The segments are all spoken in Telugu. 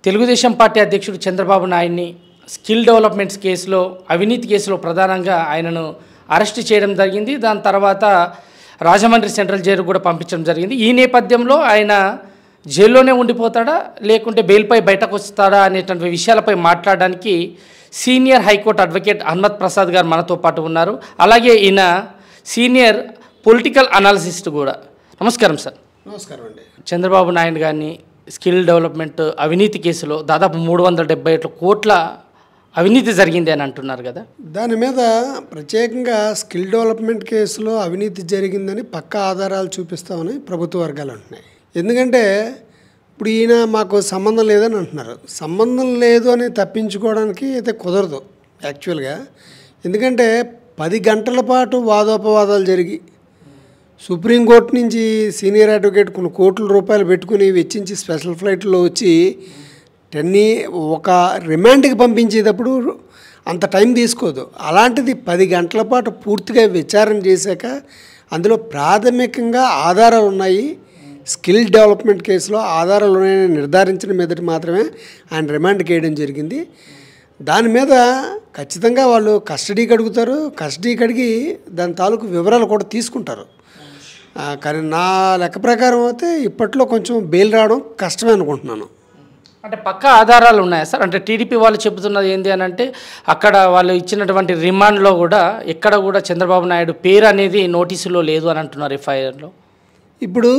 తెలుగుదేశం పార్టీ అధ్యక్షుడు చంద్రబాబు నాయుడిని స్కిల్ డెవలప్మెంట్స్ కేసులో అవినీతి కేసులో ప్రధానంగా ఆయనను అరెస్ట్ చేయడం జరిగింది దాని తర్వాత రాజమండ్రి సెంట్రల్ జైలు కూడా పంపించడం జరిగింది ఈ నేపథ్యంలో ఆయన జైల్లోనే ఉండిపోతాడా లేకుంటే బెయిల్పై బయటకు వస్తాడా అనేటువంటి విషయాలపై మాట్లాడడానికి senior high court advocate Hanumath Prasad garu మనతో పాటు ఉన్నారు అలాగే ఈయన సీనియర్ పొలిటికల్ అనాలిసిస్ట్ కూడా నమస్కారం సార్ నమస్కారం అండి చంద్రబాబు నాయుడు గారిని స్కిల్ డెవలప్మెంట్ అవినీతి కేసులో దాదాపు మూడు వందల డెబ్బై ఏడు కోట్ల అవినీతి జరిగింది అని అంటున్నారు కదా దాని మీద ప్రత్యేకంగా స్కిల్ డెవలప్మెంట్ కేసులో అవినీతి జరిగిందని పక్కా ఆధారాలు చూపిస్తామని ప్రభుత్వ వర్గాలు అంటున్నాయి ఎందుకంటే ఇప్పుడు ఈయన మాకు సంబంధం లేదని అంటున్నారు సంబంధం లేదు అని తప్పించుకోవడానికి అయితే కుదరదు యాక్చువల్గా ఎందుకంటే పది గంటల పాటు వాదోపవాదాలు జరిగి సుప్రీంకోర్టు నుంచి సీనియర్ అడ్వకేట్ కొన్ని కోట్ల రూపాయలు పెట్టుకుని వెచ్చించి స్పెషల్ ఫ్లైట్లో వచ్చి టెన్ని ఒక రిమాండ్కి పంపించేటప్పుడు అంత టైం తీసుకోదు అలాంటిది పది గంటల పాటు పూర్తిగా విచారణ చేశాక అందులో ప్రాథమికంగా ఆధారాలు ఉన్నాయి స్కిల్ డెవలప్మెంట్ కేసులో ఆధారాలు ఉన్నాయని నిర్ధారించిన మీదటి మాత్రమే ఆయన రిమాండ్కి వేయడం జరిగింది దాని మీద ఖచ్చితంగా వాళ్ళు కస్టడీకి అడుగుతారు కస్టడీకి అడిగి దాని తాలూకు వివరాలు కూడా తీసుకుంటారు ఆ, కానీ నా లెక్క ప్రకారం అయితే ఇప్పట్లో కొంచెం బెయిల్ రావడం కష్టమే అనుకుంటున్నాను అంటే పక్క ఆధారాలు ఉన్నాయా సార్ అంటే టీడీపీ వాళ్ళు చెబుతున్నది ఏంటి అని అంటే అక్కడ వాళ్ళు ఇచ్చినటువంటి రిమాండ్లో కూడా ఎక్కడ కూడా చంద్రబాబు నాయుడు పేరు అనేది నోటీసులో లేదు అని అంటున్నారు ఎఫ్ఐఆర్లో ఇప్పుడు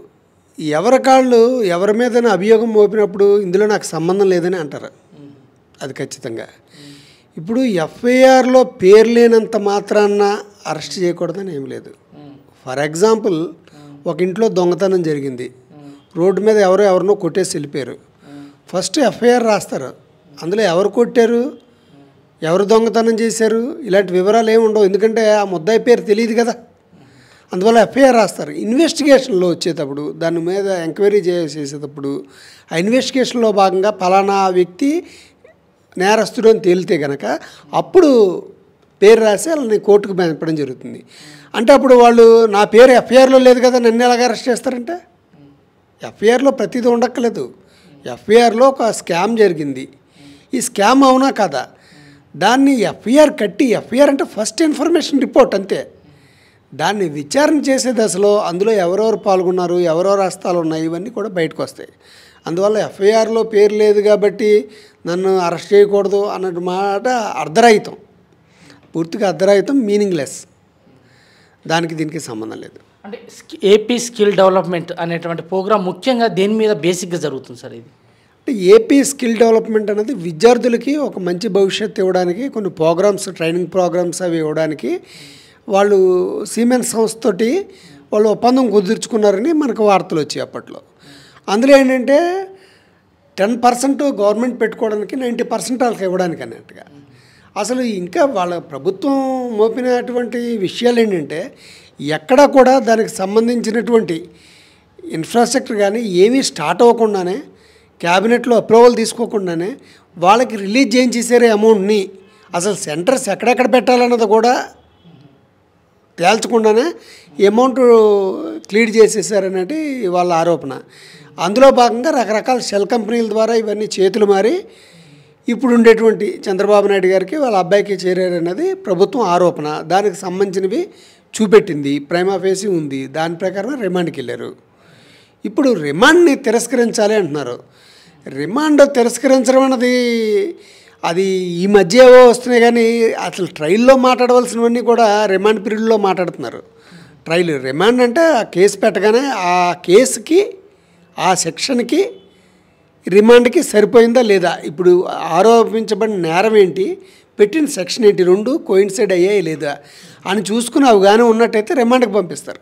ఎవరి కాళ్ళు ఎవరి మీదైనా అభియోగం మోపినప్పుడు ఇందులో నాకు సంబంధం లేదని అంటారు అది ఖచ్చితంగా ఇప్పుడు ఎఫ్ఐఆర్లో పేరు లేనంత మాత్రాన్న అరెస్ట్ చేయకూడదని ఏం లేదు ఫర్ ఎగ్జాంపుల్ ఒక ఇంట్లో దొంగతనం జరిగింది రోడ్డు మీద ఎవరో ఎవరినో కొట్టేసి వెళ్ళిపోయారు ఫస్ట్ ఎఫ్ఐఆర్ రాస్తారు అందులో ఎవరు కొట్టారు ఎవరు దొంగతనం చేశారు ఇలాంటి వివరాలు ఏమి ఉండవు ఎందుకంటే ఆ ముద్దాయి పేరు తెలియదు కదా అందువల్ల ఎఫ్ఐఆర్ రాస్తారు ఇన్వెస్టిగేషన్లో వచ్చేటప్పుడు దాని మీద ఎంక్వైరీ చే- చేసేటప్పుడు ఆ ఇన్వెస్టిగేషన్లో భాగంగా ఫలానా వ్యక్తి నేరస్తుడు అని తేలితే గనక అప్పుడు పేరు రాసి వాళ్ళని కోర్టుకు పంపడం జరుగుతుంది అంటే అప్పుడు వాళ్ళు నా పేరు ఎఫ్ఐఆర్లో లేదు కదా నన్ను ఎలాగ అరెస్ట్ చేస్తారంటే ఎఫ్ఐఆర్లో ప్రతిదీ ఉండక్కలేదు ఎఫ్ఐఆర్లో ఒక స్కామ్ జరిగింది ఈ స్కామ్ అవునా కదా దాన్ని ఎఫ్ఐఆర్ కట్టి ఎఫ్ఐఆర్ అంటే ఫస్ట్ ఇన్ఫర్మేషన్ రిపోర్ట్ అంతే దాన్ని విచారణ చేసే దశలో అందులో ఎవరెవరు పాల్గొన్నారు ఎవరెవరు హస్తాలు ఉన్నాయి ఇవన్నీ కూడా బయటకు వస్తాయి అందువల్ల ఎఫ్ఐఆర్లో పేరు లేదు కాబట్టి నన్ను అరెస్ట్ చేయకూడదు అన్నట్టు మాట అర్ధరహితం పూర్తిగా అర్ధరహితం మీనింగ్లెస్ దానికి దీనికి సంబంధం లేదు అంటే స్కి- ఏపీ స్కిల్ డెవలప్మెంట్ అనేటువంటి ప్రోగ్రామ్ ముఖ్యంగా దేని మీద బేసిక్గా జరుగుతుంది సార్ ఇది అంటే ఏపీ స్కిల్ డెవలప్మెంట్ అనేది విద్యార్థులకి ఒక మంచి భవిష్యత్తు ఇవ్వడానికి కొన్ని ప్రోగ్రామ్స్ ట్రైనింగ్ ప్రోగ్రామ్స్ అవి ఇవ్వడానికి వాళ్ళు సిమెంట్ సంస్థతోటి వాళ్ళు ఒప్పందం కుదుర్చుకున్నారని మనకు వార్తలు వచ్చాయి అప్పట్లో అందులో ఏంటంటే టెన్ పర్సెంట్ గవర్నమెంట్ పెట్టుకోవడానికి నైంటీ పర్సెంట్ వాళ్ళకి ఇవ్వడానికి అన్నట్టుగా అసలు ఇంకా వాళ్ళ ప్రభుత్వం మోపినటువంటి విషయాలు ఏంటంటే ఎక్కడా కూడా దానికి సంబంధించినటువంటి ఇన్ఫ్రాస్ట్రక్చర్ కానీ ఏమీ స్టార్ట్ అవ్వకుండానే క్యాబినెట్లో అప్రూవల్ తీసుకోకుండానే వాళ్ళకి రిలీజ్ చేయించేసారు అమౌంట్ని అసలు సెంటర్స్ ఎక్కడెక్కడ పెట్టాలన్నది కూడా తేల్చకుండానే ఈ అమౌంట్ క్లియర్ చేసేసారనేది వాళ్ళ ఆరోపణ అందులో భాగంగా రకరకాల షెల్ కంపెనీల ద్వారా ఇవన్నీ చేతులు మారి ఇప్పుడు ఉండేటువంటి చంద్రబాబు నాయుడు గారికి వాళ్ళ అబ్బాయికి చేరారన్నది ప్రభుత్వం ఆరోపణ దానికి సంబంధించినవి చూపెట్టింది ప్రైమా ఫేసి ఉంది దాని ప్రకారం రిమాండ్కి వెళ్ళారు ఇప్పుడు రిమాండ్ని తిరస్కరించాలి అంటున్నారు రిమాండ్ తిరస్కరించడం అన్నది అది ఈ మధ్య ఏవో వస్తున్నాయి కానీ అసలు ట్రైల్లో మాట్లాడవలసినవన్నీ కూడా రిమాండ్ పీరియడ్లో మాట్లాడుతున్నారు ట్రైల్ రిమాండ్ అంటే ఆ కేసు పెట్టగానే ఆ కేసుకి ఆ సెక్షన్కి రిమాండ్కి సరిపోయిందా లేదా ఇప్పుడు ఆరోపించబడిన నేరం ఏంటి పెట్టిన సెక్షన్ ఏంటి రెండు కోయిన్సైడ్ అయ్యాయి లేదా అని చూసుకుని అవి కానీ ఉన్నట్టయితే రిమాండ్కి పంపిస్తారు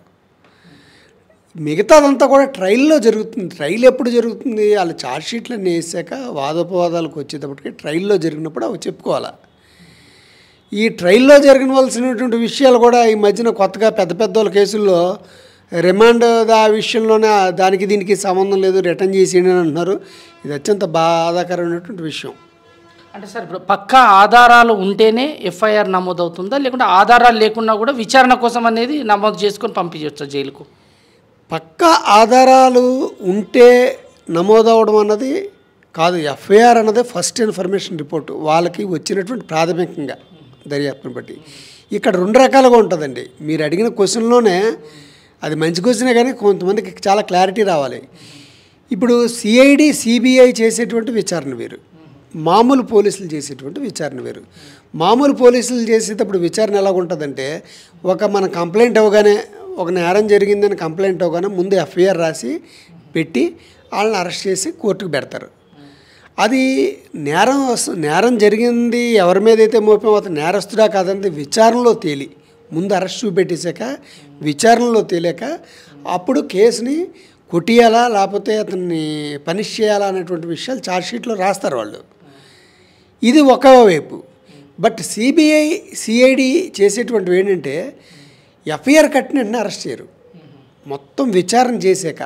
మిగతాదంతా కూడా ట్రైల్లో జరుగుతుంది ట్రైల్ ఎప్పుడు జరుగుతుంది వాళ్ళ ఛార్జ్ షీట్లన్నీ వేసాక వాదోపవాదాలకు వచ్చేటప్పటికి ట్రైల్లో జరిగినప్పుడు అవి చెప్పుకోవాలి ఈ ట్రైల్లో జరగవలసినటువంటి విషయాలు కూడా ఈ మధ్యన కొత్తగా పెద్ద పెద్ద వాళ్ళ కేసుల్లో రిమాండ్ ఆ విషయంలోనే దానికి దీనికి సంబంధం లేదు రిటర్న్ చేసేయండి అని అంటున్నారు ఇది అత్యంత బాధాకరమైనటువంటి విషయం అంటే సార్ ఇప్పుడు పక్కా ఆధారాలు ఉంటేనే ఎఫ్ఐఆర్ నమోదవుతుందా లేకుంటే ఆధారాలు లేకున్నా కూడా విచారణ కోసం అనేది నమోదు చేసుకొని పంపించవచ్చు జైలుకు పక్క ఆధారాలు ఉంటే నమోదవడం అన్నది కాదు ఎఫ్ఐఆర్ అన్నదే ఫస్ట్ ఇన్ఫర్మేషన్ రిపోర్ట్ వాళ్ళకి వచ్చినటువంటి ప్రాథమికంగా దర్యాప్తుని బట్టి ఇక్కడ రెండు రకాలుగా ఉంటుందండి మీరు అడిగిన క్వశ్చన్లోనే అది మంచి క్వశ్చనే కానీ కొంతమందికి చాలా క్లారిటీ రావాలి ఇప్పుడు సిఐడి సిబిఐ చేసేటువంటి విచారణ వేరు మామూలు పోలీసులు చేసేటువంటి విచారణ వేరు మామూలు పోలీసులు చేసేటప్పుడు విచారణ ఎలా ఉంటుందంటే ఒక మన కంప్లైంట్ అవ్వగానే ఒక నేరం జరిగిందని కంప్లైంట్ అవ్వగానే ముందు ఎఫ్ఐఆర్ రాసి పెట్టి వాళ్ళని అరెస్ట్ చేసి కోర్టుకు పెడతారు అది నేరం వస్- నేరం జరిగింది ఎవరి మీద అయితే మోపామో అతను నేరస్తుడా కాదంటే విచారణలో తేలి ముందు అరెస్ట్ చూపెట్టేశాక విచారణలో తేలాక అప్పుడు కేసుని కొట్టియాలా లేకపోతే అతన్ని పనిష్ చేయాలా అనేటువంటి విషయాలు ఛార్జ్షీట్లో రాస్తారు వాళ్ళు ఇది ఒక వైపు బట్ సిబిఐ సిఐడి చేసేటువంటివి ఏంటంటే ఎఫ్ఐఆర్ కట్టిన వెంటనే అరెస్ట్ చేయరు మొత్తం విచారణ చేశాక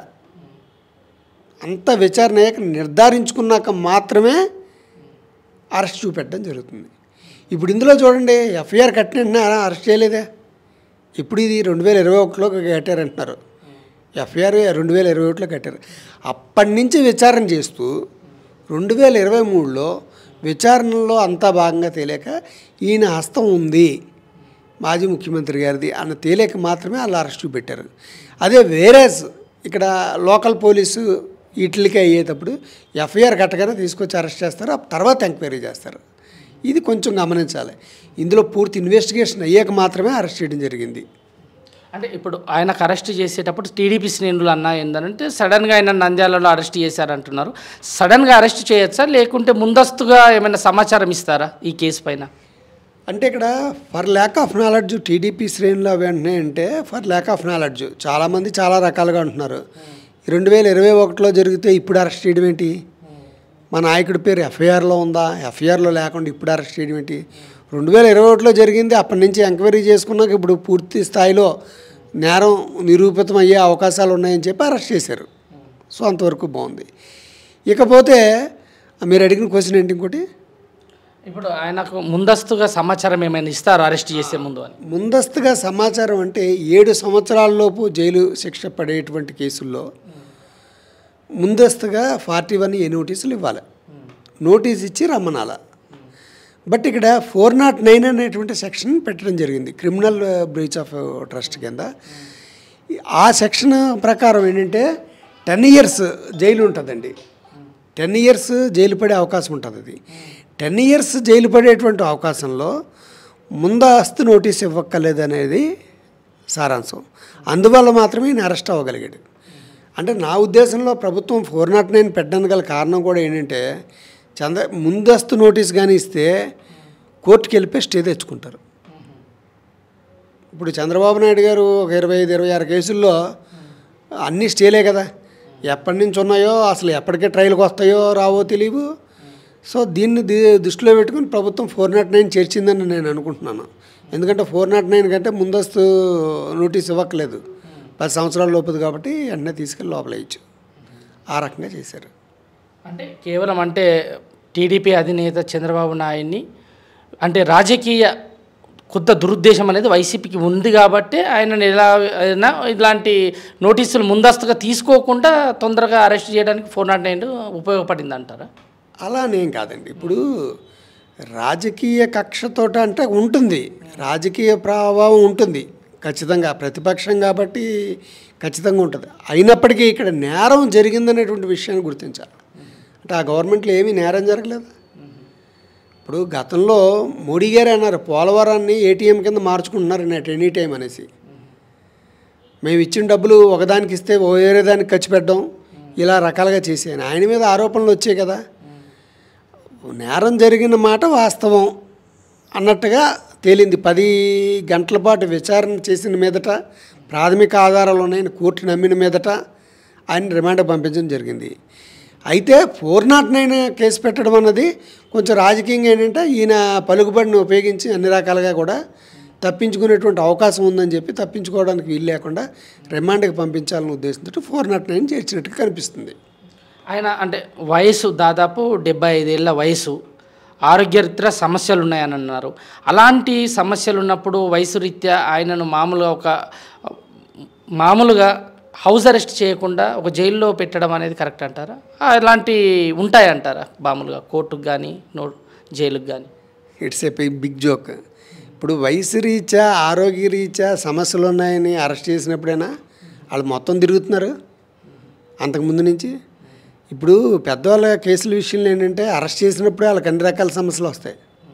అంత విచారణ అయ్యాక నిర్ధారించుకున్నాక మాత్రమే అరెస్ట్ చూపెట్టడం జరుగుతుంది ఇప్పుడు ఇందులో చూడండి ఎఫ్ఐఆర్ కట్టిన వెంటనే అరెస్ట్ చేయలేదే ఇప్పుడు ఇది రెండు వేల ఇరవై ఒకటిలో కట్టారంటున్నారు ఎఫ్ఐఆర్ రెండు వేల ఇరవై ఒకటిలో కట్టారు అప్పటి నుంచి విచారణ చేస్తూ రెండు వేల ఇరవై మూడులో విచారణలో అంతా భాగంగా తేలేక ఈయన హస్తం ఉంది మాజీ ముఖ్యమంత్రి గారిది అన్న తేలేక మాత్రమే వాళ్ళు అరెస్ట్ చూపెట్టారు అదే వేరే ఇక్కడ లోకల్ పోలీసు వీటికి అయ్యేటప్పుడు ఎఫ్ఐఆర్ కట్టగానే తీసుకొచ్చి అరెస్ట్ చేస్తారు ఆ తర్వాత ఎంక్వైరీ చేస్తారు ఇది కొంచెం గమనించాలి ఇందులో పూర్తి ఇన్వెస్టిగేషన్ అయ్యాక మాత్రమే అరెస్ట్ చేయడం జరిగింది అంటే ఇప్పుడు ఆయనకు అరెస్ట్ చేసేటప్పుడు టీడీపీ శ్రేణులు అన్నా ఏంటంటే సడన్గా ఆయన నంద్యాలలో అరెస్ట్ చేశారంటున్నారు సడన్గా అరెస్ట్ చేయొచ్చా లేకుంటే ముందస్తుగా ఏమైనా సమాచారం ఇస్తారా ఈ కేసు పైన అంటే ఇక్కడ for lack of knowledge TDP శ్రేణులు వెంటనే అంటే ఫర్ ల్యాక్ ఆఫ్ నాలెడ్జ్ చాలామంది చాలా రకాలుగా అంటున్నారు రెండు వేల ఇరవై ఒకటిలో జరిగితే ఇప్పుడు అరెస్ట్ చేయడం ఏంటి మా నాయకుడి పేరు ఎఫ్ఐఆర్లో ఉందా ఎఫ్ఐఆర్లో లేకుండా ఇప్పుడు అరెస్ట్ చేయడం ఏంటి రెండు వేల ఇరవై ఒకటిలో జరిగింది అప్పటి నుంచి ఎంక్వైరీ చేసుకున్నాక ఇప్పుడు పూర్తి స్థాయిలో నేరం నిరూపితం అయ్యే అవకాశాలు ఉన్నాయని చెప్పి అరెస్ట్ చేశారు సో అంతవరకు బాగుంది ఇకపోతే మీరు అడిగిన క్వశ్చన్ ఏంటి ఇంకోటి ఇప్పుడు ఆయనకు ముందస్తుగా సమాచారం ఏమైనా ఇస్తారా అరెస్ట్ చేసే ముందు అని ముందస్తుగా సమాచారం అంటే ఏడు సంవత్సరాలలోపు జైలు శిక్ష పడేటువంటి కేసుల్లో ముందస్తుగా ఫార్టీ వన్ ఏ నోటీసులు ఇవ్వాలి నోటీస్ ఇచ్చి రమ్మనాల బట్ ఇక్కడ ఫోర్ నాట్ నైన్ అనేటువంటి సెక్షన్ పెట్టడం జరిగింది క్రిమినల్ బ్రీచ్ ఆఫ్ ట్రస్ట్ కింద ఆ సెక్షన్ ప్రకారం ఏంటంటే టెన్ ఇయర్స్ జైలు ఉంటుందండి టెన్ ఇయర్స్ జైలు పడే అవకాశం ఉంటుంది అది టెన్ ఇయర్స్ జైలు పడేటువంటి అవకాశంలో ముందస్తు నోటీస్ ఇవ్వక్కర్లేదు అనేది సారాంశం అందువల్ల మాత్రమే ఈయన అరెస్ట్ అవ్వగలిగాడు అంటే నా ఉద్దేశంలో ప్రభుత్వం ఫోర్ నాట్ నైన్ పెట్టడానికి గల కారణం కూడా ఏంటంటే చంద్ర ముందస్తు నోటీస్ కానీ ఇస్తే కోర్టుకి వెళ్ళిపోయి స్టే తెచ్చుకుంటారు ఇప్పుడు చంద్రబాబు నాయుడు గారు ఒక ఇరవై ఐదు ఇరవై ఆరు కేసుల్లో అన్నీ స్టేలే కదా ఎప్పటి నుంచి ఉన్నాయో అసలు ఎప్పటికే ట్రయల్కి వస్తాయో రావో తెలియవు సో దీన్ని ది- దృష్టిలో పెట్టుకుని ప్రభుత్వం ఫోర్ నాట్ నైన్ చేర్చిందని నేను అనుకుంటున్నాను ఎందుకంటే ఫోర్ నాట్ నైన్ కంటే ముందస్తు నోటీస్ ఇవ్వట్లేదు పది సంవత్సరాల లోపది కాబట్టి వెంటనే తీసుకెళ్ళి లోపల ఇచ్చు ఆ రకంగా చేశారు అంటే కేవలం అంటే టీడీపీ అధినేత చంద్రబాబు నాయుడిని అంటే రాజకీయ కొత్త దురుద్దేశం అనేది వైసీపీకి ఉంది కాబట్టి ఆయనను ఎలా అయినా ఇలాంటి నోటీసులు ముందస్తుగా తీసుకోకుండా తొందరగా అరెస్ట్ చేయడానికి ఫోర్ నాట్ నైన్ ఉపయోగపడింది అంటారా అలానేం కాదండి ఇప్పుడు రాజకీయ కక్షతోట అంటే ఉంటుంది రాజకీయ ప్రభావం ఉంటుంది ఖచ్చితంగా ప్రతిపక్షం కాబట్టి ఖచ్చితంగా ఉంటుంది అయినప్పటికీ ఇక్కడ నేరం జరిగిందనేటువంటి విషయాన్ని గుర్తించాలి అంటే ఆ గవర్నమెంట్లో ఏమీ నేరం జరగలేదు ఇప్పుడు గతంలో మోడీ గారే అన్నారు పోలవరాన్ని ఏటీఎం కింద మార్చుకుంటున్నారు నెట్ ఎనీ టైం అనేసి మేము ఇచ్చిన డబ్బులు ఒకదానికి ఇస్తే వేరే దానికి ఖర్చు పెట్టడం ఇలా రకాలుగా చేసాను ఆయన మీద ఆరోపణలు వచ్చాయి కదా నేరం జరిగిన మాట వాస్తవం అన్నట్టుగా తేలింది పది గంటల పాటు విచారణ చేసిన మీదట ప్రాథమిక ఆధారాలు ఉన్నాయని కోర్టు నమ్మిన మీదట ఆయన రిమాండ్ పంపించడం జరిగింది అయితే ఫోర్ నాట్ నైన్ కేసు పెట్టడం అన్నది కొంచెం రాజకీయంగా ఏంటంటే ఈయన పలుకుబడిని ఉపయోగించి అన్ని రకాలుగా కూడా తప్పించుకునేటువంటి అవకాశం ఉందని చెప్పి తప్పించుకోవడానికి వీలు లేకుండా రిమాండ్కి పంపించాలనే ఉద్దేశంతో ఫోర్ నాట్ నైన్ చేర్చినట్టుగా కనిపిస్తుంది ఆయన అంటే వయసు దాదాపు డెబ్బై ఐదేళ్ల వయసు ఆరోగ్యరీత్యా సమస్యలు ఉన్నాయని అన్నారు అలాంటి సమస్యలు ఉన్నప్పుడు వయసు రీత్యా ఆయనను మామూలుగా ఒక మామూలుగా హౌస్ అరెస్ట్ చేయకుండా ఒక జైల్లో పెట్టడం అనేది కరెక్ట్ అంటారా ఆ, ఇలాంటి ఉంటాయంటారా మామూలుగా కోర్టుకు కానీ నో జైలుకు కానీ ఇట్స్ ఏ బిగ్ జోక్ ఇప్పుడు వయసు రీత్యా ఆరోగ్య రీత్యా సమస్యలు ఉన్నాయని అరెస్ట్ చేసినప్పుడైనా వాళ్ళు మొత్తం తిరుగుతున్నారు అంతకుముందు నుంచి ఇప్పుడు పెద్దవాళ్ళ కేసుల విషయంలో ఏంటంటే అరెస్ట్ చేసినప్పుడే వాళ్ళకి అన్ని రకాల సమస్యలు వస్తాయి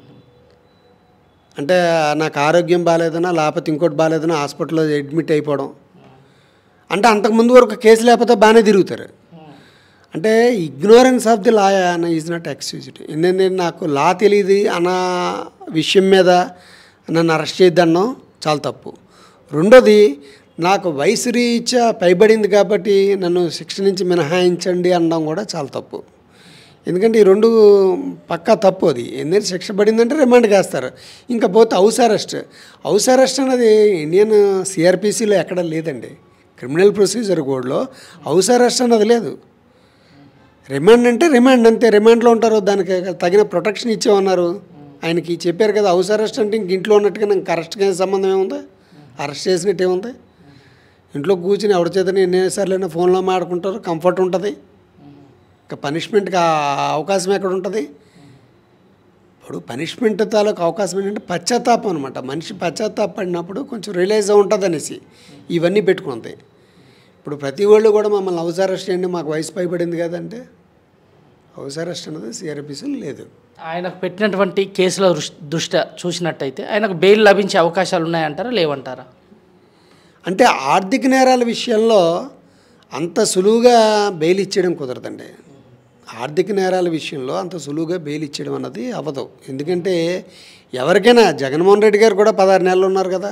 అంటే నాకు ఆరోగ్యం బాగాలేదనా లేకపోతే ఇంకోటి బాగాలేదనా హాస్పిటల్లో అడ్మిట్ అయిపోవడం అంటే అంతకుముందు వరకు కేసు లేకపోతే బాగానే తిరుగుతారు అంటే ignorance of the law is not excused ఎందుకంటే నాకు లా తెలియదు అన్న విషయం మీద నన్ను అరెస్ట్ చేయొద్దన్నాం చాలా తప్పు రెండోది నాకు వయసు రీత్యా పైబడింది కాబట్టి నన్ను శిక్ష నుంచి మినహాయించండి అనడం కూడా చాలా తప్పు ఎందుకంటే ఈ రెండు పక్కా తప్పు అది ఎందుకంటే శిక్ష పడిందంటే రిమాండ్కి వేస్తారు ఇంకా పోతే హౌస్ అరెస్ట్ హౌస్ అరెస్ట్ అనేది ఇండియన్ సిఆర్పిసిలో ఎక్కడ లేదండి క్రిమినల్ ప్రొసీజర్ కోడ్లో హౌస్ అరెస్ట్ అన్నది లేదు రిమాండ్ అంటే రిమాండ్ అంతే రిమాండ్లో ఉంటారు దానికి తగిన ప్రొటెక్షన్ ఇచ్చేమన్నారు ఆయనకి చెప్పారు కదా హౌస్ అరెస్ట్ అంటే ఇంక ఇంట్లో ఉన్నట్టుగా నాకు అరెస్ట్కి సంబంధం ఏముంది అరెస్ట్ చేసినట్టు ఏముంది ఇంట్లో కూర్చుని ఎవరి చేతనే ఎన్నిసార్లైనా ఫోన్లో మాడుకుంటారు కంఫర్ట్ ఉంటుంది ఇంకా పనిష్మెంట్కి ఆ అవకాశం ఎక్కడ ఉంటుంది ఇప్పుడు పనిష్మెంట్ తాలూకు అవకాశం ఏంటంటే పశ్చాత్తాపం అనమాట మనిషి పశ్చాత్తాపడినప్పుడు కొంచెం రిలైజ్ ఉంటుంది అనేసి ఇవన్నీ పెట్టుకుంది ఇప్పుడు ప్రతి వాళ్ళు కూడా మమ్మల్ని హౌస్ అరెస్ట్ చేయండి మాకు వయసు పైబడింది కదంటే హౌస్ అరెస్ట్ అనేది సిఆర్పిసిలో లేదు ఆయనకు పెట్టినటువంటి కేసుల దృష్- దృష్ట్యా చూసినట్టయితే ఆయనకు బెయిల్ లభించే అవకాశాలు ఉన్నాయంటారా లేవంటారా అంటే ఆర్థిక నేరాల విషయంలో అంత సులువుగా బెయిల్ ఇచ్చేయడం కుదరదండి ఆర్థిక నేరాల విషయంలో అంత సులువుగా బెయిల్ ఇచ్చేయడం అన్నది అవ్వదు ఎందుకంటే ఎవరికైనా జగన్మోహన్ రెడ్డి గారు కూడా పదహారు నెలలు ఉన్నారు కదా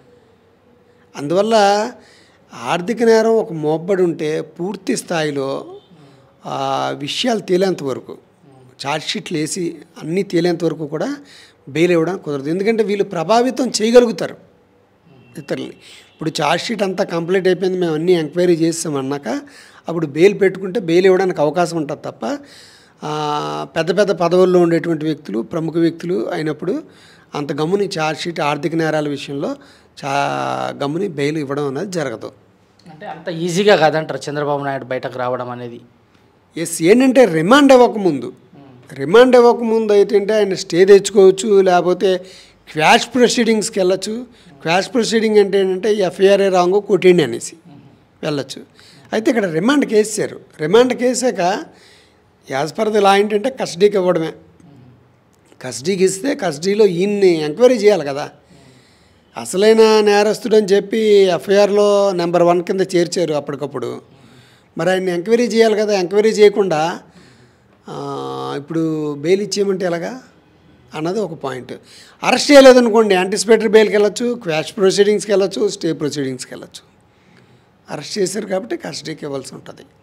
అందువల్ల ఆర్థిక నేరం ఒక మోబ్బడి ఉంటే పూర్తి స్థాయిలో ఆ విషయాలు తేలేంత వరకు ఛార్జ్షీట్లు వేసి అన్నీ తేలేంత వరకు కూడా బెయిల్ ఇవ్వడానికి కుదరదు ఎందుకంటే వీళ్ళు ప్రభావితం చేయగలుగుతారు ఇతరులని ఇప్పుడు ఛార్జ్షీట్ అంతా కంప్లీట్ అయిపోయింది మేము అన్నీ ఎంక్వైరీ చేసాం అన్నాక అప్పుడు బెయిల్ పెట్టుకుంటే బెయిల్ ఇవ్వడానికి అవకాశం ఉంటుంది తప్ప ఆ, పెద్ద పెద్ద పదవుల్లో ఉండేటువంటి వ్యక్తులు ప్రముఖ వ్యక్తులు అయినప్పుడు అంత గమ్ముని ఛార్జ్షీట్ ఆర్థిక నేరాల విషయంలో చా గమ్ముని బెయిల్ ఇవ్వడం అనేది జరగదు అంటే అంత ఈజీగా కాదంటారు చంద్రబాబు నాయుడు బయటకు రావడం అనేది ఎస్ ఏంటంటే రిమాండ్ ఇవ్వకముందు రిమాండ్ ఇవ్వకముందు అయితే ఆయన స్టే తెచ్చుకోవచ్చు లేకపోతే క్వాష్ ప్రొసీడింగ్స్కి వెళ్ళచ్చు క్వాష్ ప్రొసీడింగ్ అంటే ఏంటంటే ఎఫ్ఐఆర్ఏ రాంగో కొట్టండి అనేసి వెళ్ళచ్చు అయితే ఇక్కడ రిమాండ్కి వేసారు రిమాండ్కి వేసాక యాజ్ పర్ ది లా ఏంటంటే కస్టడీకి ఇవ్వడమే కస్టడీకి ఇస్తే కస్టడీలో ఈయన్ని ఎంక్వైరీ చేయాలి కదా అసలైన నేరస్తుడు అని చెప్పి ఎఫ్ఐఆర్లో నెంబర్ వన్ కింద చేర్చారు అప్పటికప్పుడు మరి ఆయన ఎంక్వైరీ చేయాలి కదా ఎంక్వైరీ చేయకుండా ఆ, ఇప్పుడు బెయిల్ ఇచ్చేయమంటే ఎలాగా అన్నది ఒక పాయింట్ అరెస్ట్ చేయలేదనుకోండి యాంటిసిపేటరీ బెయిల్కి వెళ్ళొచ్చు క్వాష్ ప్రొసీడింగ్స్కి వెళ్ళొచ్చు స్టే ప్రొసీడింగ్స్కి వెళ్ళొచ్చు అరెస్ట్ చేశారు కాబట్టి కస్టడీకి ఇవ్వాల్సి ఉంటుంది